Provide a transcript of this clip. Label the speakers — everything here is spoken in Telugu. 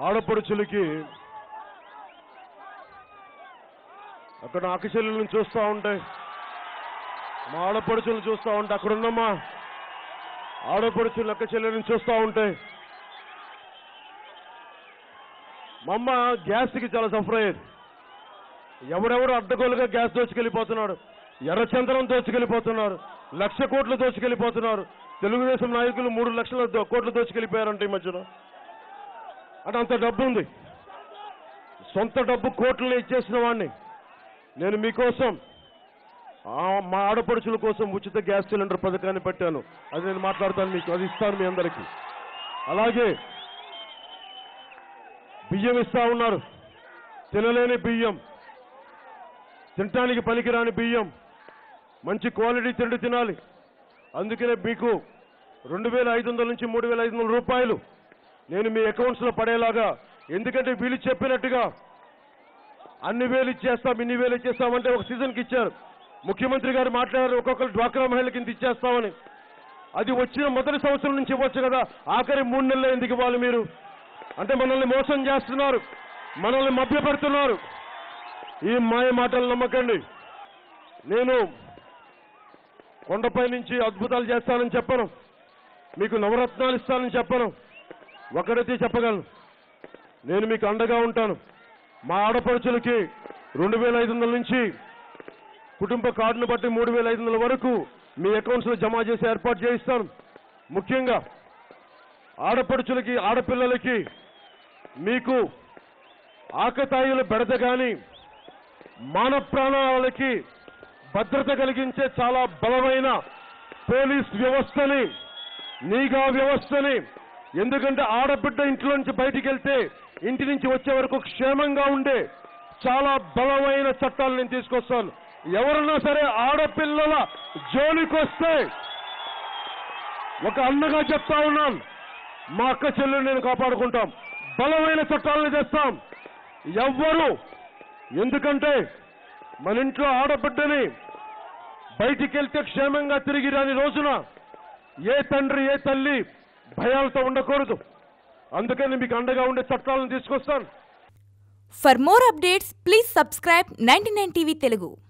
Speaker 1: ఆడపడుచులకి అక్కడ అక్కచెల్లెలను చూస్తూ ఉంటే మా ఆడపడుచులను చూస్తూ ఉంటే అక్కడ ఉన్నమ్మా ఆడపడుచులు అక్క చెల్లెలను చూస్తూ ఉంటే మా అమ్మ గ్యాస్కి చాలా సఫర్ అయ్యేది ఎవరెవరు అడ్డగోలుగా గ్యాస్ దోచుకెళ్ళిపోతున్నాడు ఎర్రచంద్రం దోచుకెళ్ళిపోతున్నారు లక్ష కోట్లు దోచుకెళ్ళిపోతున్నారు తెలుగుదేశం నాయకులు మూడు లక్షల దో- కోట్లు దోచుకెళ్ళిపోయారంట ఈ మధ్యన అంటే అంత డబ్బు ఉంది సొంత డబ్బు కోట్లను ఇచ్చేసిన వాడిని నేను మీకోసం ఆ మా ఆడపడుచుల కోసం ఉచిత గ్యాస్ సిలిండర్ పథకాన్ని పెట్టాను అది నేను మాట్లాడతాను మీకు అది ఇస్తాను మీ అందరికీ అలాగే బియ్యం ఇస్తా ఉన్నారు తినలేని బియ్యం తినటానికి పనికిరాని బియ్యం మంచి క్వాలిటీ తిండి తినాలి అందుకనే మీకు రెండు వేల ఐదు వందల నుంచి మూడు వేల ఐదు వందల రూపాయలు నేను మీ అకౌంట్స్లో పడేలాగా ఎందుకంటే వీళ్ళు చెప్పినట్టుగా అన్ని వేలు ఇచ్చేస్తాం ఇన్ని వేలు ఇచ్చేస్తామంటే ఒక సీజన్కి ఇచ్చారు ముఖ్యమంత్రి గారు మాట్లాడారు ఒక్కొక్కరు డ్వాక్రా మహిళకి ఇంత ఇచ్చేస్తామని అది వచ్చిన మొదటి సంవత్సరం నుంచి ఇవ్వచ్చు కదా ఆఖరి మూడు నెలలు ఎందుకు ఇవ్వాలి మీరు అంటే మనల్ని మోసం చేస్తున్నారు మనల్ని మభ్యపెడుతున్నారు ఈ మాయ మాటలు నమ్మకండి నేను కొండపై నుంచి అద్భుతాలు చేస్తానని చెప్పను మీకు నవరత్నాలు ఇస్తానని చెప్పను ఒకరైతే చెప్పగలను నేను మీకు అండగా ఉంటాను మా ఆడపడుచులకి రెండు వేల ఐదు వందల నుంచి కుటుంబ కార్డును బట్టి మూడు వేల ఐదు వందల వరకు మీ అకౌంట్స్లో జమ చేసి ఏర్పాటు చేయిస్తాను ముఖ్యంగా ఆడపడుచులకి ఆడపిల్లలకి మీకు ఆకతాయిలు బెడద కానీ మాన ప్రాణాలకి భద్రత కలిగించే చాలా బలమైన పోలీస్ వ్యవస్థని నీగా వ్యవస్థని ఎందుకంటే ఆడబిడ్డ ఇంట్లో నుంచి బయటికి వెళ్తే ఇంటి నుంచి వచ్చే వరకు క్షేమంగా ఉండే చాలా బలమైన చట్టాలు నేను తీసుకొస్తాను ఎవరన్నా సరే ఆడపిల్లల జోలికొస్తే ఒక అన్నగా చెప్తా ఉన్నాను మా అక్క చెల్లెలు నేను కాపాడుకుంటాం బలమైన చట్టాలను తెస్తాం ఎవ్వరు ఎందుకంటే మన ఇంట్లో ఆడబిడ్డని బయటికి వెళ్తే క్షేమంగా తిరిగి రాని రోజున ఏ తండ్రి ఏ తల్లి భయాలతో ఉండకూడదు అందుకని మీకు అండగా ఉండే చట్టాలను తీసుకొస్తాను
Speaker 2: For more updates, please subscribe 99 TV Telugu.